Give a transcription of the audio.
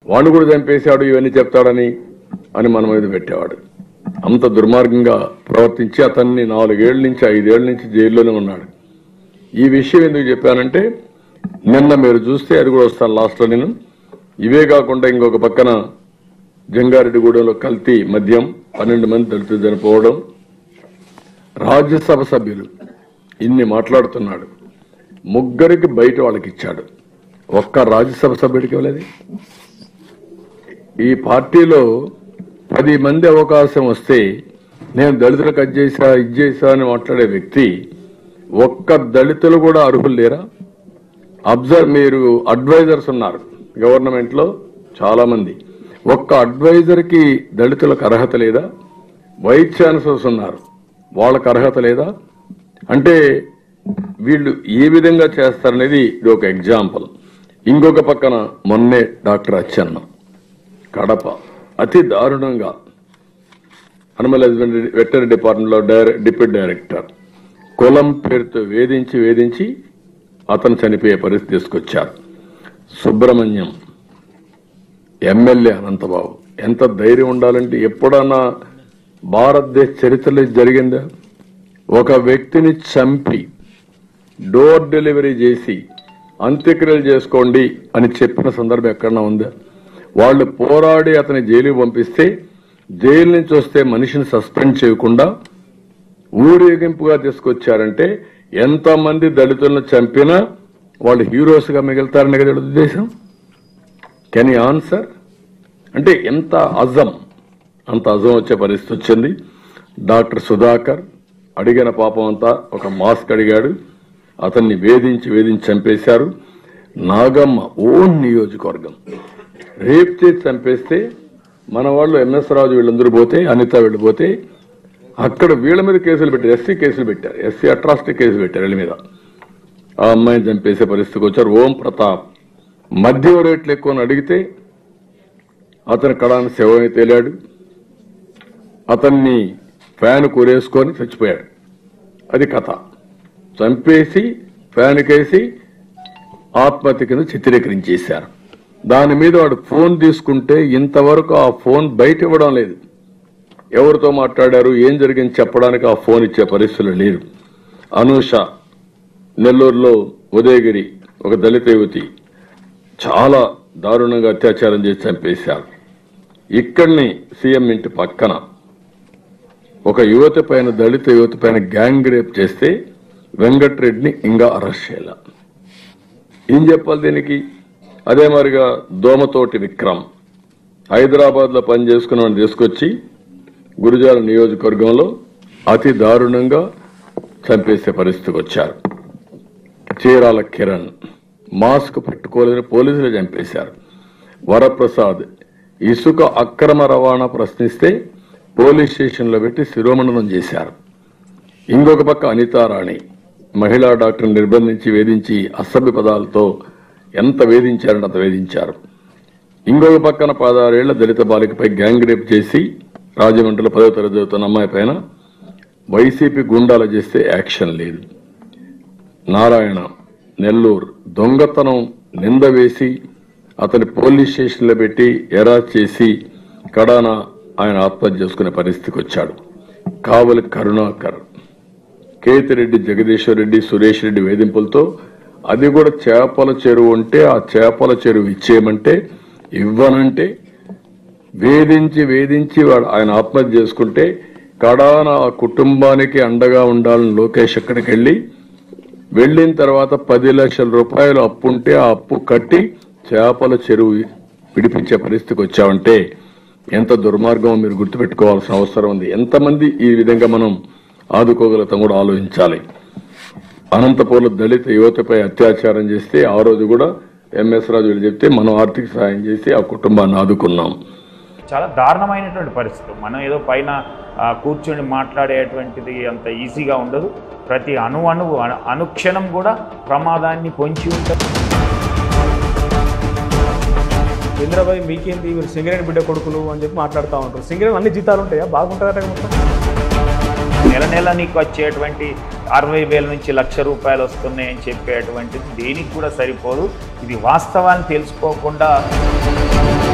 వాణ్ణి కూడా చంపేశాడు ఇవన్నీ చెప్తాడని అని మన మీద పెట్టేవాడు అంత దుర్మార్గంగా ప్రవర్తించి అతన్ని నాలుగేళ్ల నుంచి ఐదేళ్ల నుంచి జైల్లోనే ఉన్నాడు ఈ విషయం ఎందుకు చెప్పానంటే నిన్న మీరు చూస్తే అది కూడా వస్తాను లాస్ట్ లో నేను ఇవే కాకుండా ఇంకొక పక్కన జంగారెడ్డిగూడెంలో కల్తీ మద్యం పన్నెండు మంది దళితులు చనిపోవడం రాజ్యసభ సభ్యులు ఇన్ని మాట్లాడుతున్నాడు ముగ్గురికి బయట వాళ్ళకి ఇచ్చాడు ఒక్క రాజ్యసభ సభ్యుడికి ఇవ్వలేదు ఈ పార్టీలో పది మంది అవకాశం వస్తే నేను దళితులకు అది చేశా ఇది చేశా అని మాట్లాడే వ్యక్తి ఒక్క దళితులు కూడా అర్హులు లేరా అబ్జర్వ్ మీరు అడ్వైజర్స్ ఉన్నారు గవర్నమెంట్ లో చాలా మంది ఒక్క అడ్వైజర్ కి దళితులకు అర్హత లేదా వైస్ ఛాన్సలర్స్ ఉన్నారు వాళ్ళకు అర్హత లేదా అంటే వీళ్ళు ఏ విధంగా చేస్తారనేది ఇది ఒక ఎగ్జాంపుల్ ఇంకొక పక్కన మొన్నే డాక్టర్ అచ్చెన్న కడప అతి దారుణంగా అనిమల్ హస్బెండరీ వెటరీ డిపార్ట్మెంట్ లో డిప్యూటీ డైరెక్టర్ కులం పేరుతో వేధించి వేధించి అతను చనిపోయే పరిస్థితి తీసుకొచ్చారు సుబ్రహ్మణ్యం ఎమ్మెల్యే అనంతబాబు ఎంత ధైర్యం ఉండాలంటే ఎప్పుడన్నా భారతదేశ చరిత్రలో ఇది జరిగిందా ఒక వ్యక్తిని చంపి డోర్ డెలివరీ చేసి అంత్యక్రియలు చేసుకోండి అని చెప్పిన సందర్భం ఎక్కడన్నా ఉందా వాళ్ళు పోరాడి అతని జైలుకి పంపిస్తే జైలు నుంచి వస్తే మనిషిని సస్పెండ్ చేయకుండా ఊరేగింపుగా తీసుకొచ్చారంటే ఎంతమంది దళితులను చంపినా వాళ్ళు హీరోస్ గా మిగులుతారని కదా వీళ్ళ ఉద్దేశం కెన్ యూ ఆన్సర్ అంటే ఎంత అజం అంత అజం వచ్చే పరిస్థితి వచ్చింది డాక్టర్ సుధాకర్ అడిగిన పాపం అంతా ఒక మాస్క్ అడిగాడు అతన్ని వేధించి వేధించి చంపేశారు నాగమ్మ ఓన్ నియోజకవర్గం రేప్ చేసి చంపేస్తే మన వాళ్ళు ఎంఎస్ రాజు వీళ్ళందరూ పోతే అనిత వీళ్ళు పోతే అక్కడ వీళ్ళ మీద కేసులు పెట్టారు ఎస్సీ కేసులు పెట్టారు ఎస్సీ అట్రాసిటీ కేసు పెట్టారు వీళ్ళ మీద ఆ అమ్మాయిని చంపేసే పరిస్థితికి వచ్చారు ఓం ప్రతాప్ మద్యం రేట్లు ఎక్కువ అని అడిగితే అతని కళాన్ని శవమే తేలాడు అతన్ని ఫ్యాన్ కూరేసుకొని చచ్చిపోయాడు అది కథ చంపేసి ఫ్యాన్ కేసి ఆత్మహత్య కింద చిత్రీకరించేశారు దాని మీద వాడు ఫోన్ తీసుకుంటే ఇంతవరకు ఆ ఫోన్ బయట ఇవ్వడం లేదు ఎవరితో మాట్లాడారు ఏం జరిగింది చెప్పడానికి ఆ ఫోన్ ఇచ్చే పరిస్థితులు లేరు అనూష నెల్లూరులో ఉదయగిరి ఒక దళిత యువతి చాలా దారుణంగా అత్యాచారం చేసి చంపేశారు ఇక్కడిని సీఎం ఇంటి పక్కన ఒక యువతి పైన దళిత యువతి పైన గ్యాంగ్ రేప్ చేస్తే వెంకట్రెడ్డిని ఇంకా అరెస్ట్ చేయాల ఏం చెప్పాలి దీనికి అదే మరిగా దోమతోటి విక్రమ్ హైదరాబాద్ లో పనిచేసుకున్న వాడిని తీసుకొచ్చి గురుజాల నియోజకవర్గంలో అతి దారుణంగా చంపేసే పరిస్థితికి వచ్చారు చీరాల కిరణ్ మాస్క్ పెట్టుకోలేని పోలీసులు చంపేశారు వరప్రసాద్ ఇసుక అక్రమ రవాణా ప్రశ్నిస్తే పోలీస్ స్టేషన్లో పెట్టి శిరోమండనం చేశారు ఇంకొక పక్క అనితారాణి మహిళా డాక్టర్ నిర్బంధించి వేధించి అసభ్య పదాలతో ఎంత వేధించారంటే అంత వేధించారు ఇంకొక పక్కన పదహారేళ్ల దళిత బాలికపై గ్యాంగ్ రేప్ చేసి రాజమండ్రిలో పదవ తరగతి చదువుతున్న అమ్మాయి పైన వైసీపీ గుండాలు చేస్తే యాక్షన్ లేదు నారాయణ నెల్లూరు దొంగతనం నింద వేసి అతని పోలీస్ స్టేషన్లో పెట్టి ఎరా చేసి కడాన ఆయన ఆత్మహత్య చేసుకునే పరిస్థితికి వచ్చాడు కావలి కరుణాకర్ కేతిరెడ్డి జగదీశ్వర్ రెడ్డి సురేష్ రెడ్డి వేధింపులతో అది కూడా చేపల చెరువు ఉంటే ఆ చేపల చెరువు ఇచ్చేయమంటే ఇవ్వనంటే వేధించి వేధించి వాడు ఆయన ఆత్మహత్య చేసుకుంటే కడాన ఆ కుటుంబానికి అండగా ఉండాలని లోకేష్ అక్కడికి వెళ్ళి వెళ్ళిన తర్వాత పది లక్షల రూపాయలు అప్పు ఉంటే ఆ అప్పు కట్టి చేపల చెరువు విడిపించే పరిస్థితికి వచ్చామంటే ఎంత దుర్మార్గం మీరు గుర్తుపెట్టుకోవాల్సిన అవసరం ఉంది ఎంతమంది ఈ విధంగా మనం ఆదుకోగలుగుతాం కూడా ఆలోచించాలి అనంతపూర్లో దళిత యువతపై అత్యాచారం చేస్తే ఆ రోజు కూడా ఎంఎస్ రాజు వీళ్ళు చెప్తే మనం ఆర్థిక సాయం చేసి ఆ కుటుంబాన్ని ఆదుకున్నాం చాలా దారుణమైనటువంటి పరిస్థితులు మనం ఏదో పైన ఆ, కూర్చొని మాట్లాడేటువంటిది అంత ఈజీగా ఉండదు ప్రతి అణు అణువు అను- అనుక్షణం కూడా ప్రమాదాన్ని పొంచి ఉంటుంది ఇంద్రబాయ్ మీకేంటి మీరు సింగరేణి బిడ్డ కొడుకులు అని చెప్పి మాట్లాడుతూ ఉంటారు సింగరేణి అన్ని జీతాలు ఉంటాయా బాగుంటుందట మొత్తం నెల నెల నీకు వచ్చేటువంటి అరవై వేల నుంచి లక్ష రూపాయలు వస్తున్నాయని చెప్పేటువంటిది దేనికి కూడా సరిపోదు ఇది వాస్తవాన్ని తెలుసుకోకుండా